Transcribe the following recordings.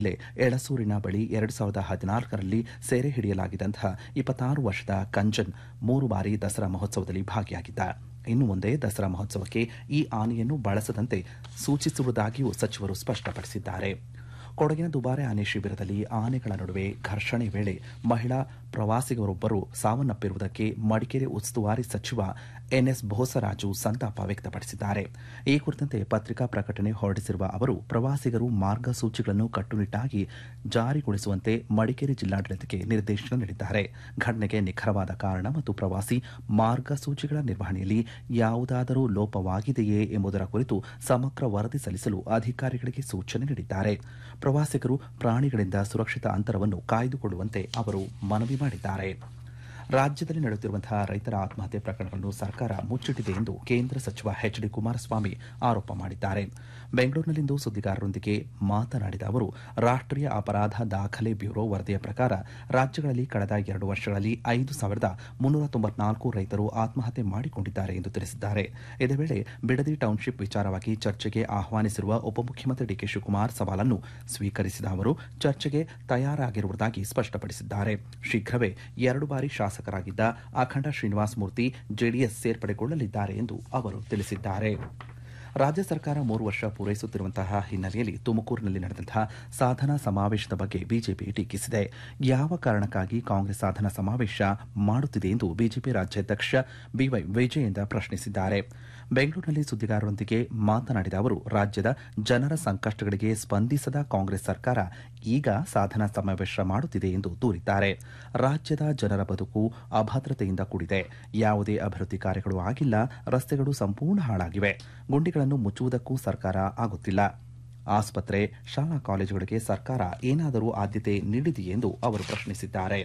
ಜಿಲ್ಲೆ ಎಳಸೂರಿನ ಬಳಿ ಎರಡು ಸಾವಿರದ ಹದಿನಾಲ್ಕರಲ್ಲಿ ಸೆರೆ ಹಿಡಿಯಲಾಗಿದ್ದಂತಹ ಇಪ್ಪತ್ತಾರು ವರ್ಷದ ಕಂಜನ್ ಮೂರು ಬಾರಿ ದಸರಾ ಮಹೋತ್ಸವದಲ್ಲಿ ಭಾಗಿಯಾಗಿದ್ದ ಇನ್ನು ಮುಂದೆ ದಸರಾ ಮಹೋತ್ಸವಕ್ಕೆ ಈ ಆನೆಯನ್ನು ಬಳಸದಂತೆ ಸೂಚಿಸುವುದಾಗಿಯೂ ಸಚಿವರು ಸ್ಪಷ್ಟಪಡಿಸಿದ್ದಾರೆ ಕೊಡಗಿನ ದುಬಾರೆ ಆನೆ ಶಿಬಿರದಲ್ಲಿ ಆನೆಗಳ ನಡುವೆ ಘರ್ಷಣೆ ವೇಳೆ ಮಹಿಳಾ ಪ್ರವಾಸಿಗರೊಬ್ಬರು ಸಾವನ್ನಪ್ಪಿರುವುದಕ್ಕೆ ಮಡಿಕೇರಿ ಉಸ್ತುವಾರಿ ಸಚಿವ ಎನ್ಎಸ್ ಬೋಸರಾಜು ಸಂತಾಪ ವ್ಯಕ್ತಪಡಿಸಿದ್ದಾರೆ ಈ ಕುರಿತಂತೆ ಪತ್ರಿಕಾ ಪ್ರಕಟಣೆ ಹೊರಡಿಸಿರುವ ಅವರು ಪ್ರವಾಸಿಗರು ಮಾರ್ಗಸೂಚಿಗಳನ್ನು ಕಟ್ಟುನಿಟ್ಟಾಗಿ ಜಾರಿಗೊಳಿಸುವಂತೆ ಮಡಿಕೇರಿ ಜಿಲ್ಲಾಡಳಿತಕ್ಕೆ ನಿರ್ದೇಶನ ನೀಡಿದ್ದಾರೆ ಘಟನೆಗೆ ನಿಖರವಾದ ಕಾರಣ ಮತ್ತು ಪ್ರವಾಸಿ ಮಾರ್ಗಸೂಚಿಗಳ ನಿರ್ವಹಣೆಯಲ್ಲಿ ಯಾವುದಾದರೂ ಲೋಪವಾಗಿದೆಯೇ ಎಂಬುದರ ಕುರಿತು ಸಮಗ್ರ ವರದಿ ಸಲ್ಲಿಸಲು ಅಧಿಕಾರಿಗಳಿಗೆ ಸೂಚನೆ ನೀಡಿದ್ದಾರೆ ಪ್ರವಾಸಿಗರು ಪ್ರಾಣಿಗಳಿಂದ ಸುರಕ್ಷಿತ ಅಂತರವನ್ನು ಕಾಯ್ದುಕೊಳ್ಳುವಂತೆ ಅವರು ಮನವಿ ಮಾಡಿದ್ದಾರೆ ರಾಜ್ಯದಲ್ಲಿ ನಡೆಯುತ್ತಿರುವಂತಹ ರೈತರ ಆತ್ಮಹತ್ಯೆ ಪ್ರಕರಣಗಳನ್ನು ಸರ್ಕಾರ ಮುಚ್ಚಿಟ್ಟಿದೆ ಎಂದು ಕೇಂದ್ರ ಸಚಿವ ಎಚ್ ಡಿ ಕುಮಾರಸ್ವಾಮಿ ಆರೋಪ ಮಾಡಿದ್ದಾರೆ ಬೆಂಗಳೂರಿನಲ್ಲಿಂದು ಸುದ್ದಿಗಾರರೊಂದಿಗೆ ಮಾತನಾಡಿದ ಅವರು ರಾಷ್ಟೀಯ ಅಪರಾಧ ದಾಖಲೆ ಬ್ಯೂರೋ ವರದಿಯ ಪ್ರಕಾರ ರಾಜ್ಯಗಳಲ್ಲಿ ಕಳೆದ ಎರಡು ವರ್ಷಗಳಲ್ಲಿ ಐದು ಸಾವಿರದ ಮುನ್ನೂರ ತೊಂಬತ್ನಾಲ್ಕು ರೈತರು ಆತ್ಮಹತ್ಯೆ ಮಾಡಿಕೊಂಡಿದ್ದಾರೆ ಎಂದು ತಿಳಿಸಿದ್ದಾರೆ ಇದೇ ವೇಳೆ ಬಿಡದಿ ಟೌನ್ಶಿಪ್ ವಿಚಾರವಾಗಿ ಚರ್ಚೆಗೆ ಆಹ್ವಾನಿಸಿರುವ ಉಪಮುಖ್ಯಮಂತ್ರಿ ಡಿಕೆ ಶಿವಕುಮಾರ್ ಸವಾಲನ್ನು ಸ್ವೀಕರಿಸಿದ ಅವರು ಚರ್ಚೆಗೆ ತಯಾರಾಗಿರುವುದಾಗಿ ಸ್ಪಷ್ಟಪಡಿಸಿದ್ದಾರೆ ಶೀಘ್ರವೇ ಎರಡು ಬಾರಿ ಶಾಸಕರಾಗಿದ್ದ ಅಖಂಡ ಶ್ರೀನಿವಾಸ ಮೂರ್ತಿ ಜೆಡಿಎಸ್ ಸೇರ್ಪಡೆಗೊಳ್ಳಲಿದ್ದಾರೆ ಎಂದು ಅವರು ತಿಳಿಸಿದ್ದಾರೆ ರಾಜ್ಯ ಸರ್ಕಾರ ಮೂರು ವರ್ಷ ಪೂರೈಸುತ್ತಿರುವಂತಹ ಹಿನ್ನೆಲೆಯಲ್ಲಿ ತುಮಕೂರಿನಲ್ಲಿ ನಡೆದಂತಹ ಸಾಧನಾ ಸಮಾವೇಶದ ಬಗ್ಗೆ ಬಿಜೆಪಿ ಟೀಕಿಸಿದೆ ಯಾವ ಕಾರಣಕ್ಕಾಗಿ ಕಾಂಗ್ರೆಸ್ ಸಾಧನಾ ಸಮಾವೇಶ ಮಾಡುತ್ತಿದೆ ಎಂದು ಬಿಜೆಪಿ ರಾಜ್ಯಾಧ್ಯಕ್ಷ ಬಿವೈ ವಿಜಯೇಂದ್ರ ಪ್ರಶ್ನಿಸಿದ್ದಾರೆ ಬೆಂಗಳೂರಿನಲ್ಲಿ ಸುದ್ದಿಗಾರರೊಂದಿಗೆ ಮಾತನಾಡಿದ ಅವರು ರಾಜ್ಯದ ಜನರ ಸಂಕಷ್ಟಗಳಿಗೆ ಸ್ಪಂದಿಸದ ಕಾಂಗ್ರೆಸ್ ಸರ್ಕಾರ ಈಗ ಸಾಧನಾ ಸಮಾವೇಶ ಮಾಡುತ್ತಿದೆ ಎಂದು ದೂರಿದ್ದಾರೆ ರಾಜ್ಯದ ಜನರ ಬದುಕು ಅಭದ್ರತೆಯಿಂದ ಕೂಡಿದೆ ಯಾವುದೇ ಅಭಿವೃದ್ಧಿ ಕಾರ್ಯಗಳು ಆಗಿಲ್ಲ ರಸ್ತೆಗಳು ಸಂಪೂರ್ಣ ಹಾಳಾಗಿವೆ ಗುಂಡಿಗಳನ್ನು ಮುಚ್ಚುವುದಕ್ಕೂ ಸರ್ಕಾರ ಆಗುತ್ತಿಲ್ಲ ಆಸ್ಪತ್ರೆ ಶಾಲಾ ಕಾಲೇಜುಗಳಿಗೆ ಸರ್ಕಾರ ಏನಾದರೂ ಆದ್ಯತೆ ನೀಡಿದೆಯೇ ಎಂದು ಅವರು ಪ್ರಶ್ನಿಸಿದ್ದಾರೆ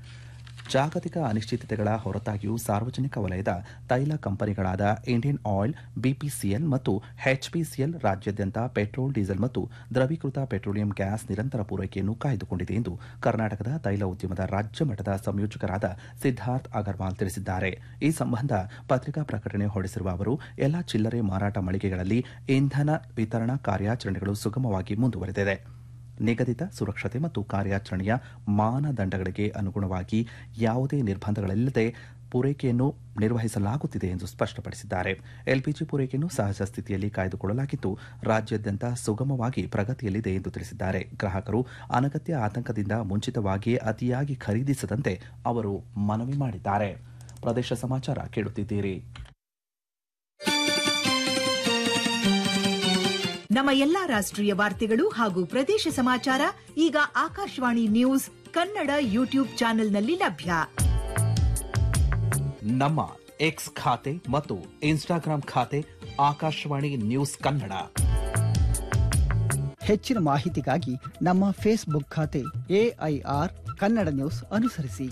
ಜಾಗತಿಕ ಅನಿಶ್ಚಿತತೆಗಳ ಹೊರತಾಗಿಯೂ ಸಾರ್ವಜನಿಕ ವಲಯದ ತೈಲ ಕಂಪನಿಗಳಾದ ಇಂಡಿಯನ್ ಆಯಿಲ್ ಬಿಪಿಸಿಎಲ್ ಮತ್ತು ಎಚ್ಪಿಸಿಎಲ್ ರಾಜ್ಯಾದ್ಯಂತ ಪೆಟ್ರೋಲ್ ಡೀಸೆಲ್ ಮತ್ತು ದ್ರವೀಕೃತ ಪೆಟ್ರೋಲಿಯಂ ಗ್ಯಾಸ್ ನಿರಂತರ ಪೂರೈಕೆಯನ್ನು ಕಾಯ್ದುಕೊಂಡಿದೆ ಎಂದು ಕರ್ನಾಟಕದ ತೈಲ ಉದ್ಯಮದ ರಾಜ್ಯ ಮಟ್ಟದ ಸಂಯೋಜಕರಾದ ಸಿದ್ದಾರ್ಥ್ ಅಗರ್ವಾಲ್ ತಿಳಿಸಿದ್ದಾರೆ ಈ ಸಂಬಂಧ ಪತ್ರಿಕಾ ಪ್ರಕಟಣೆ ಹೊರಡಿಸಿರುವ ಅವರು ಎಲ್ಲಾ ಚಿಲ್ಲರೆ ಮಾರಾಟ ಮಳಿಗೆಗಳಲ್ಲಿ ಇಂಧನ ವಿತರಣಾ ಕಾರ್ಯಾಚರಣೆಗಳು ಸುಗಮವಾಗಿ ಮುಂದುವರೆದಿದೆ ನಿಗದಿತ ಸುರಕ್ಷತೆ ಮತ್ತು ಕಾರ್ಯಾಚರಣೆಯ ಮಾನದಂಡಗಳಿಗೆ ಅನುಗುಣವಾಗಿ ಯಾವುದೇ ನಿರ್ಬಂಧಗಳಿಲ್ಲದೆ ಪೂರೈಕೆಯನ್ನು ನಿರ್ವಹಿಸಲಾಗುತ್ತಿದೆ ಎಂದು ಸ್ಪಷ್ಟಪಡಿಸಿದ್ದಾರೆ ಎಲ್ಪಿಜಿ ಪೂರೈಕೆಯನ್ನು ಸಹಜ ಸ್ಥಿತಿಯಲ್ಲಿ ಕಾಯ್ದುಕೊಳ್ಳಲಾಗಿದ್ದು ರಾಜ್ಯಾದ್ಯಂತ ಸುಗಮವಾಗಿ ಪ್ರಗತಿಯಲ್ಲಿದೆ ಎಂದು ತಿಳಿಸಿದ್ದಾರೆ ಗ್ರಾಹಕರು ಅನಗತ್ಯ ಆತಂಕದಿಂದ ಮುಂಚಿತವಾಗಿಯೇ ಅತಿಯಾಗಿ ಖರೀದಿಸದಂತೆ ಅವರು ಮನವಿ ಮಾಡಿದ್ದಾರೆ ಪ್ರದೇಶ ಸಮಾಚಾರ ಕೇಳುತ್ತಿದ್ದೀರಿ ನಮ್ಮ ಎಲ್ಲಾ ರಾಷ್ಟ್ರೀಯ ವಾರ್ತೆಗಳು ಹಾಗೂ ಪ್ರದೇಶ ಸಮಾಚಾರ ಈಗ ಆಕಾಶವಾಣಿ ನ್ಯೂಸ್ ಕನ್ನಡ ಯೂಟ್ಯೂಬ್ ಚಾನೆಲ್ನಲ್ಲಿ ಲಭ್ಯ ನಮ್ಮ ಎಕ್ಸ್ ಖಾತೆ ಮತ್ತು ಇನ್ಸ್ಟಾಗ್ರಾಂ ಖಾತೆ ಆಕಾಶವಾಣಿ ನ್ಯೂಸ್ ಕನ್ನಡ ಹೆಚ್ಚಿನ ಮಾಹಿತಿಗಾಗಿ ನಮ್ಮ ಫೇಸ್ಬುಕ್ ಖಾತೆ ಎಐಆರ್ ಕನ್ನಡ ನ್ಯೂಸ್ ಅನುಸರಿಸಿ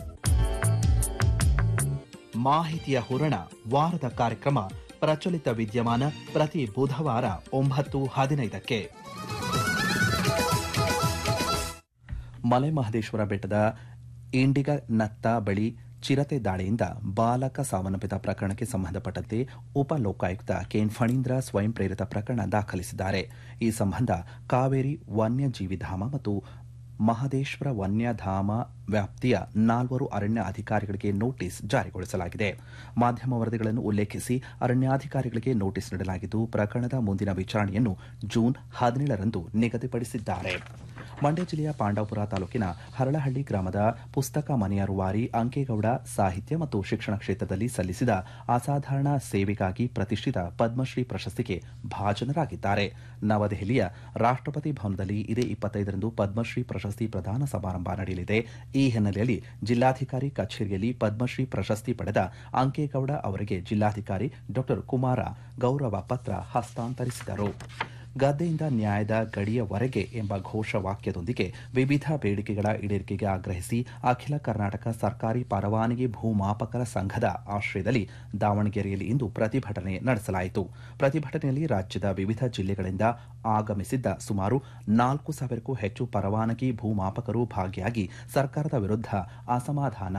ಮಾಹಿತಿಯ ಹೂರಣ ವಾರದ ಕಾರ್ಯಕ್ರಮ ಪ್ರಚಲಿತ ವಿದ್ಯಮಾನ ಪ್ರತಿ ಬುಧವಾರ ಒಂಬತ್ತು ಹದಿನೈದಕ್ಕೆ ಮಲೆ ಮಹದೇಶ್ವರ ಬೆಟ್ಟದ ಇಂಡಿಗ ನತ್ತ ಬಳಿ ಚಿರತೆ ದಾಳಿಯಿಂದ ಬಾಲಕ ಸಾವನ್ನಪ್ಪಿದ ಪ್ರಕರಣಕ್ಕೆ ಸಂಬಂಧಪಟ್ಟಂತೆ ಉಪ ಲೋಕಾಯುಕ್ತ ಕೆಎನ್ ಫಣೀಂದ್ರ ಸ್ವಯಂ ಪ್ರೇರಿತ ಪ್ರಕರಣ ದಾಖಲಿಸಿದ್ದಾರೆ ಈ ಸಂಬಂಧ ಕಾವೇರಿ ವನ್ಯಜೀವಿಧಾಮ ಮತ್ತು ಮಹದೇಶ್ವರ ವನ್ಯಧಾಮ ವ್ಯಾಪ್ತಿಯ ನಾಲ್ವರು ಅರಣ್ಯ ಅಧಿಕಾರಿಗಳಿಗೆ ನೋಟಿಸ್ ಜಾರಿಗೊಳಿಸಲಾಗಿದೆ ಮಾಧ್ಯಮ ವರದಿಗಳನ್ನು ಉಲ್ಲೇಖಿಸಿ ಅರಣ್ಯಾಧಿಕಾರಿಗಳಿಗೆ ನೋಟಿಸ್ ನೀಡಲಾಗಿದ್ದು ಪ್ರಕರಣದ ಮುಂದಿನ ವಿಚಾರಣೆಯನ್ನು ಜೂನ್ ಹದಿನೇಳರಂದು ನಿಗದಿಪಡಿಸಿದ್ದಾರೆ ಮಂಡ್ಯ ಜಿಲ್ಲೆಯ ಪಾಂಡವಪುರ ತಾಲೂಕಿನ ಹರಳಹಳ್ಳಿ ಗ್ರಾಮದ ಪುಸ್ತಕ ಮನೆಯ ರೂವಾರಿ ಅಂಕೇಗೌಡ ಸಾಹಿತ್ಯ ಮತ್ತು ಶಿಕ್ಷಣ ಕ್ಷೇತ್ರದಲ್ಲಿ ಸಲ್ಲಿಸಿದ ಅಸಾಧಾರಣ ಸೇವೆಗಾಗಿ ಪ್ರತಿಷ್ಠಿತ ಪದ್ಮಶ್ರೀ ಪ್ರಶಸ್ತಿಗೆ ಭಾಜನರಾಗಿದ್ದಾರೆ ನವದೆಹಲಿಯ ರಾಷ್ಟ್ರಪತಿ ಭವನದಲ್ಲಿ ಇದೇ ಇಪ್ಪತ್ತೈದರಂದು ಪದ್ಮಶ್ರೀ ಪ್ರಶಸ್ತಿ ಪ್ರದಾನ ಸಮಾರಂಭ ನಡೆಯಲಿದೆ ಈ ಹಿನ್ನೆಲೆಯಲ್ಲಿ ಜಿಲ್ಲಾಧಿಕಾರಿ ಕಚೇರಿಯಲ್ಲಿ ಪದ್ಮಶ್ರೀ ಪ್ರಶಸ್ತಿ ಪಡೆದ ಅಂಕೇಗೌಡ ಅವರಿಗೆ ಜಿಲ್ಲಾಧಿಕಾರಿ ಡಾ ಕುಮಾರ ಗೌರವ ಪತ್ರ ಹಸ್ತಾಂತರಿಸಿದರು ಗದ್ದೆಯಿಂದ ನ್ಯಾಯದ ಗಡಿಯವರೆಗೆ ಎಂಬ ಘೋಷವಾಕ್ಯದೊಂದಿಗೆ ವಿವಿಧ ಬೇಡಿಕೆಗಳ ಈಡೇರಿಕೆಗೆ ಆಗ್ರಹಿಸಿ ಅಖಿಲ ಕರ್ನಾಟಕ ಸರ್ಕಾರಿ ಪರವಾನಗಿ ಭೂಮಾಪಕರ ಸಂಘದ ಆಶ್ರಯದಲ್ಲಿ ದಾವಣಗೆರೆಯಲ್ಲಿ ಇಂದು ಪ್ರತಿಭಟನೆ ನಡೆಸಲಾಯಿತು ಪ್ರತಿಭಟನೆಯಲ್ಲಿ ರಾಜ್ಯದ ವಿವಿಧ ಜಿಲ್ಲೆಗಳಿಂದ ಆಗಮಿಸಿದ್ದ ಸುಮಾರು ನಾಲ್ಕು ಸಾವಿರಕ್ಕೂ ಹೆಚ್ಚು ಪರವಾನಗಿ ಭೂಮಾಪಕರು ಭಾಗಿಯಾಗಿ ಸರ್ಕಾರದ ವಿರುದ್ಧ ಅಸಮಾಧಾನ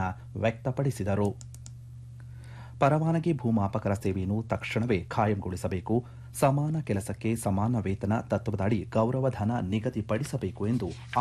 ವ್ಯಕ್ತಪಡಿಸಿದರು ಪರವಾನಗಿ ಭೂಮಾಪಕರ ಸೇವೆಯನ್ನು ತಕ್ಷಣವೇ ಖಾಯಂಗೊಳಿಸಬೇಕು ಸಮಾನ ಕೆಲಸಕ್ಕೆ ಸಮಾನ ವೇತನ ತತ್ವದಡಿ ಗೌರವಧನ ನಿಗದಿಪಡಿಸಬೇಕು ಎಂದು